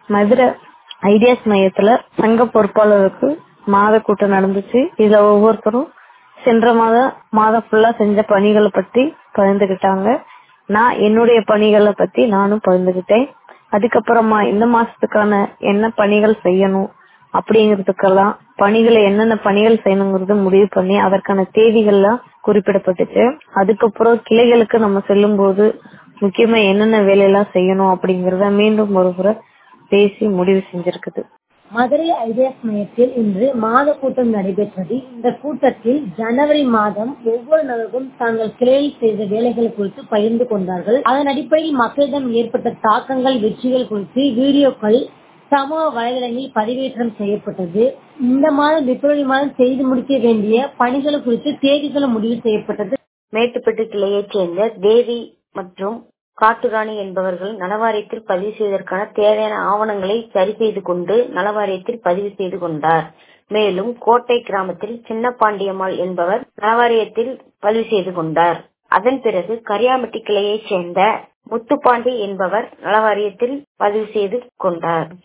Madurai ideas மையத்துல சங்க பொறுப்பாளருக்கு மாத கூட்டம் நடந்துச்சு இதுல ஒவ்வொருத்தரும் சென்ற மாதம் மாதம் ஃபுல்லா செஞ்ச பணிகளை பத்தி பகிர்ந்துகிட்டாங்க நான் என்னுடைய பணிகளை பத்தி நானும் பகிர்ந்துகிட்டேன் அதுக்கப்புறமா இந்த மாசத்துக்கான என்ன பணிகள் செய்யணும் அப்படிங்கறதுக்கெல்லாம் பணிகளை என்னென்ன பணிகள் செய்யணுங்கிறது முடிவு பண்ணி அதற்கான தேதிகள்லாம் குறிப்பிடப்பட்டுச்சு அதுக்கப்புறம் கிளைகளுக்கு நம்ம செல்லும் போது முக்கியமா என்னென்ன வேலையெல்லாம் செய்யணும் அப்படிங்கறத மீண்டும் ஒரு முறை பேசி முடிவு செஞ்சிருக்குது மதுரை ஐடியாஸ் மையத்தில் இன்று மாத கூட்டம் நடைபெற்றது இந்த கூட்டத்தில் ஜனவரி மாதம் ஒவ்வொரு நபரும் தாங்கள் கிளையில் செய்த வேலைகள் குறித்து பகிர்ந்து கொண்டார்கள் அதன் அடிப்படையில் மக்களிடம் ஏற்பட்ட தாக்கங்கள் வெற்றிகள் குறித்து வீடியோக்கள் சமூக வலைதளங்களில் பதிவேற்றம் செய்யப்பட்டது இந்த மாதம் பிப்ரவரி மாதம் செய்து முடிக்க வேண்டிய பணிகள் குறித்து தேதிகளும் முடிவு செய்யப்பட்டது மேட்டுப்பட்டு கிளையைச் சேர்ந்த தேவி மற்றும் காட்டுராணி என்பவர்கள் நலவாரியத்தில் பதிவு செய்வதற்கான தேவையான ஆவணங்களை சரி செய்து கொண்டு நலவாரியத்தில் பதிவு செய்து கொண்டார் மேலும் கோட்டை கிராமத்தில் சின்ன பாண்டியம்மாள் என்பவர் நலவாரியத்தில் பதிவு செய்து கொண்டார் அதன் பிறகு கரியாம்பட்டி கிளையைச் சேர்ந்த முத்துப்பாண்டி என்பவர் நலவாரியத்தில் பதிவு செய்து கொண்டார்